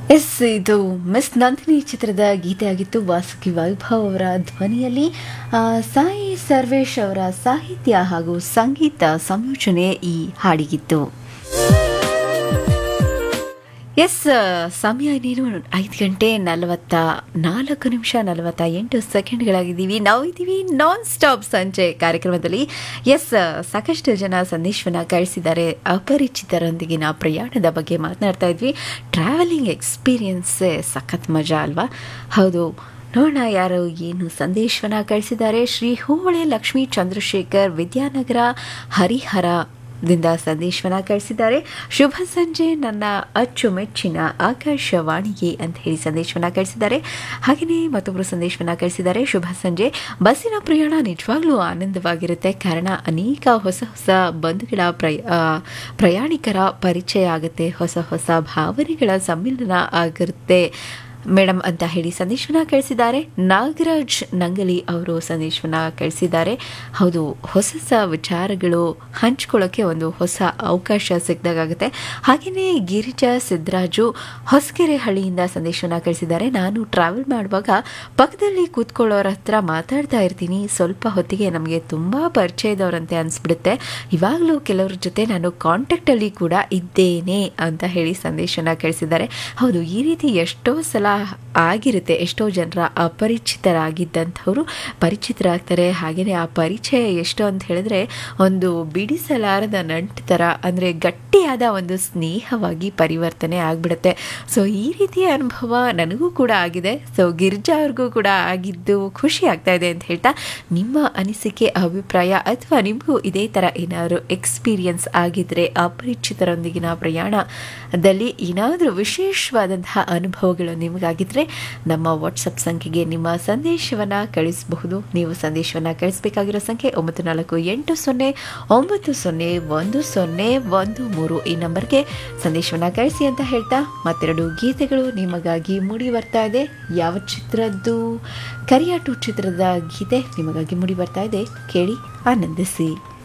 S ಇದು miss Nandini ಚಿತ್ರದ ಗೀತೆಯಾಗಿತ್ತು ವಾಸುಕಿ ವೈಭವ್ ಅವರ ಧ್ವನಿಯಲ್ಲಿ ಆ, ಸಾಯಿ ಸರ್ವೇಶ್ ಅವರ ಸಾಹಿತ್ಯ ಹಾಗೂ ಸಂಗೀತ ಸಂಯೋಜನೆ ಈ ಹಾಡಿಗಿತ್ತು ಎಸ್ ಸಮಯ ಇನ್ನೇನು ಐದು ಗಂಟೆ ನಲವತ್ತ ನಾಲ್ಕು ನಿಮಿಷ ನಲವತ್ತ ಎಂಟು ಸೆಕೆಂಡ್ಗಳಾಗಿದ್ದೀವಿ ನಾವು ಇದ್ದೀವಿ ನಾನ್ ಸ್ಟಾಪ್ ಸಂಜೆ ಕಾರ್ಯಕ್ರಮದಲ್ಲಿ ಎಸ್ ಸಾಕಷ್ಟು ಜನ ಸಂದೇಶವನ್ನು ಕಳಿಸಿದ್ದಾರೆ ಅಪರಿಚಿತರೊಂದಿಗಿನ ಪ್ರಯಾಣದ ಬಗ್ಗೆ ಮಾತನಾಡ್ತಾ ಇದ್ವಿ ಟ್ರಾವೆಲಿಂಗ್ ಎಕ್ಸ್ಪೀರಿಯನ್ಸೇ ಸಖತ್ ಮಜಾ ಅಲ್ವಾ ಹೌದು ನೋಡೋಣ ಯಾರು ಏನು ಸಂದೇಶವನ್ನು ಕಳಿಸಿದ್ದಾರೆ ಶ್ರೀ ಹೂವಳೆ ಲಕ್ಷ್ಮೀ ಚಂದ್ರಶೇಖರ್ ವಿದ್ಯಾನಗರ ಹರಿಹರ ದಿಂದ ಸಂದೇಶವನ್ನ ಕಳಿಸಿದ್ದಾರೆ ಶುಭ ಸಂಜೆ ನನ್ನ ಅಚ್ಚುಮೆಚ್ಚಿನ ಆಕಾಶವಾಣಿಗೆ ಅಂತ ಹೇಳಿ ಸಂದೇಶವನ್ನ ಕಳಿಸಿದ್ದಾರೆ ಹಾಗೆಯೇ ಮತ್ತೊಬ್ಬರು ಸಂದೇಶವನ್ನ ಕಳಿಸಿದ್ದಾರೆ ಶುಭ ಸಂಜೆ ಬಸ್ಸಿನ ಪ್ರಯಾಣ ನಿಜವಾಗ್ಲೂ ಆನಂದವಾಗಿರುತ್ತೆ ಕಾರಣ ಅನೇಕ ಹೊಸ ಹೊಸ ಬಂಧುಗಳ ಪ್ರಯ ಆ, ಪ್ರಯಾಣಿಕರ ಪರಿಚಯ ಆಗುತ್ತೆ ಹೊಸ ಹೊಸ ಭಾವನೆಗಳ ಸಮ್ಮಿಲನ ಆಗಿರುತ್ತೆ ಮೇಡಮ್ ಅಂತ ಹೇಳಿ ಸಂದೇಶವನ್ನ ಕಳಿಸಿದ್ದಾರೆ ನಾಗರಾಜ್ ನಂಗಲಿ ಅವರು ಸಂದೇಶವನ್ನ ಕಳಿಸಿದ್ದಾರೆ ಹೌದು ಹೊಸ ಹೊಸ ವಿಚಾರಗಳು ಹಂಚ್ಕೊಳ್ಳೋಕ್ಕೆ ಒಂದು ಹೊಸ ಅವಕಾಶ ಸಿಕ್ಕಿದಾಗುತ್ತೆ ಹಾಗೆಯೇ ಗಿರಿಜಾ ಸಿದ್ದರಾಜು ಹೊಸಕೆರೆ ಹಳ್ಳಿಯಿಂದ ಸಂದೇಶವನ್ನ ಕಳಿಸಿದ್ದಾರೆ ನಾನು ಟ್ರಾವೆಲ್ ಮಾಡುವಾಗ ಪಕ್ಕದಲ್ಲಿ ಕೂತ್ಕೊಳ್ಳೋರ ಹತ್ರ ಮಾತಾಡ್ತಾ ಇರ್ತೀನಿ ಸ್ವಲ್ಪ ಹೊತ್ತಿಗೆ ನಮಗೆ ತುಂಬ ಪರಿಚಯದವರಂತೆ ಅನಿಸ್ಬಿಡುತ್ತೆ ಇವಾಗಲೂ ಕೆಲವ್ರ ಜೊತೆ ನಾನು ಕಾಂಟ್ಯಾಕ್ಟಲ್ಲಿ ಕೂಡ ಇದ್ದೇನೆ ಅಂತ ಹೇಳಿ ಸಂದೇಶನ ಕಳಿಸಿದ್ದಾರೆ ಹೌದು ಈ ರೀತಿ ಎಷ್ಟೋ ಸಲ ಆಗಿರುತ್ತೆ ಎಷ್ಟೋ ಜನರ ಅಪರಿಚಿತರಾಗಿದ್ದಂಥವರು ಪರಿಚಿತರಾಗ್ತಾರೆ ಹಾಗೆಯೇ ಆ ಪರಿಚಯ ಎಷ್ಟು ಅಂತ ಹೇಳಿದ್ರೆ ಒಂದು ಬಿಡಿಸಲಾರದ ನಂಟು ಥರ ಅಂದರೆ ಗಟ್ಟಿಯಾದ ಒಂದು ಸ್ನೇಹವಾಗಿ ಪರಿವರ್ತನೆ ಆಗಿಬಿಡುತ್ತೆ ಸೊ ಈ ರೀತಿಯ ಅನುಭವ ನನಗೂ ಕೂಡ ಆಗಿದೆ ಸೊ ಗಿರ್ಜಾ ಅವ್ರಿಗೂ ಕೂಡ ಆಗಿದ್ದು ಖುಷಿ ಆಗ್ತಾ ಇದೆ ಅಂತ ಹೇಳ್ತಾ ನಿಮ್ಮ ಅನಿಸಿಕೆ ಅಭಿಪ್ರಾಯ ಅಥವಾ ನಿಮಗೂ ಇದೇ ಥರ ಏನಾದರೂ ಎಕ್ಸ್ಪೀರಿಯನ್ಸ್ ಆಗಿದ್ರೆ ಅಪರಿಚಿತರೊಂದಿಗಿನ ಪ್ರಯಾಣದಲ್ಲಿ ಏನಾದರೂ ವಿಶೇಷವಾದಂತಹ ಅನುಭವಗಳು ನಿಮಗಾಗಿದ್ರೆ ನಮ್ಮ ವಾಟ್ಸಪ್ ಸಂಖ್ಯೆಗೆ ನಿಮ್ಮ ಸಂದೇಶವನ್ನು ಕಳಿಸಬಹುದು ನೀವು ಸಂದೇಶವನ್ನು ಕಳಿಸಬೇಕಾಗಿರೋ ಸಂಖ್ಯೆ ಒಂಬತ್ತು ನಾಲ್ಕು ಎಂಟು ಸೊನ್ನೆ ಒಂಬತ್ತು ಸೊನ್ನೆ ಒಂದು ಸೊನ್ನೆ ಒಂದು ಮೂರು ಈ ನಂಬರ್ಗೆ ಸಂದೇಶವನ್ನು ಕಳಿಸಿ ಅಂತ ಹೇಳ್ತಾ ಮತ್ತೆರಡು ಗೀತೆಗಳು ನಿಮಗಾಗಿ ಮೂಡಿ ಬರ್ತಾ ಇದೆ ಯಾವ ಚಿತ್ರದ್ದು ಕರಿಯಾಟು ಚಿತ್ರದ ಗೀತೆ ನಿಮಗಾಗಿ ಮೂಡಿ ಬರ್ತಾ ಇದೆ ಕೇಳಿ ಆನಂದಿಸಿ